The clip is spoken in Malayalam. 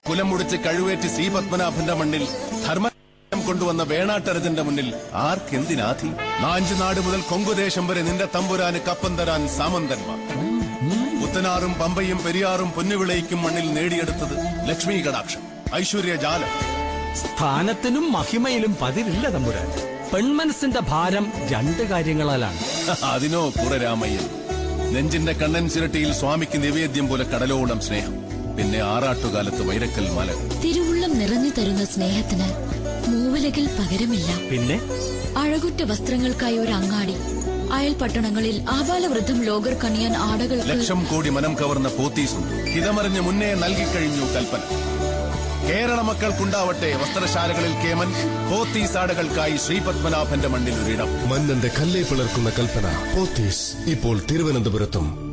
കുലം മുടിച്ച് കഴിവേറ്റ് ശ്രീപത്മനാഭന്റെ മണ്ണിൽ ധർമ്മ കൊണ്ടുവന്ന വേണാട്ടരജന്റെ മുന്നിൽ ആർക്കെന്തിനാധി നാഞ്ചുനാട് മുതൽ കൊങ്കുദേശം വരെ നിന്റെ തമ്പുരാന് കപ്പം തരാൻ സാമന്തന്മാർ പുത്തനാറും പമ്പയും പെരിയാറും പൊന്നുവിളയിക്കും മണ്ണിൽ നേടിയെടുത്തത് ലക്ഷ്മി കടാക്ഷം ഐശ്വര്യജാലം സ്ഥാനത്തിനും മഹിമയിലും പതിരില്ല തമ്പുരാൻ പെൺമനസ്സിന്റെ ഭാരം രണ്ട് കാര്യങ്ങളാലാണ് അതിനോ കുറരാമയ്യൻ നെഞ്ചിന്റെ കണ്ണൻ ചിരട്ടിയിൽ സ്വാമിക്ക് നിവേദ്യം പോലെ കടലോളം സ്നേഹം പിന്നെ ആറാട്ടുകാലത്ത് വൈരക്കൽ മലകൾ തിരുവുള്ളം നിറഞ്ഞു തരുന്ന സ്നേഹത്തിന് മൂവലകിൽ പകരമില്ല പിന്നെ അഴകുറ്റ വസ്ത്രങ്ങൾക്കായി ഒരു അങ്ങാടി അയൽപട്ടണങ്ങളിൽ ആബാലവൃദ്ധം ലോകർ കണിയാൻ ആടകൾക്ക് ലക്ഷം കോടി മനം കവർന്ന പോത്തീസുണ്ട് ഹിതമറിഞ്ഞ് മുന്നേ നൽകിക്കഴിഞ്ഞു കൽപ്പന കേരള മക്കൾക്കുണ്ടാവട്ടെ വസ്ത്രശാലകളിൽ കേമൻ പോത്തീസാടകൾക്കായി ശ്രീപത്മനാഭന്റെ മണ്ണിൽ ഒരിടം മന്നന്റെ കല്ലേ പിളർക്കുന്ന കൽപ്പന പോത്തീസ് ഇപ്പോൾ തിരുവനന്തപുരത്തും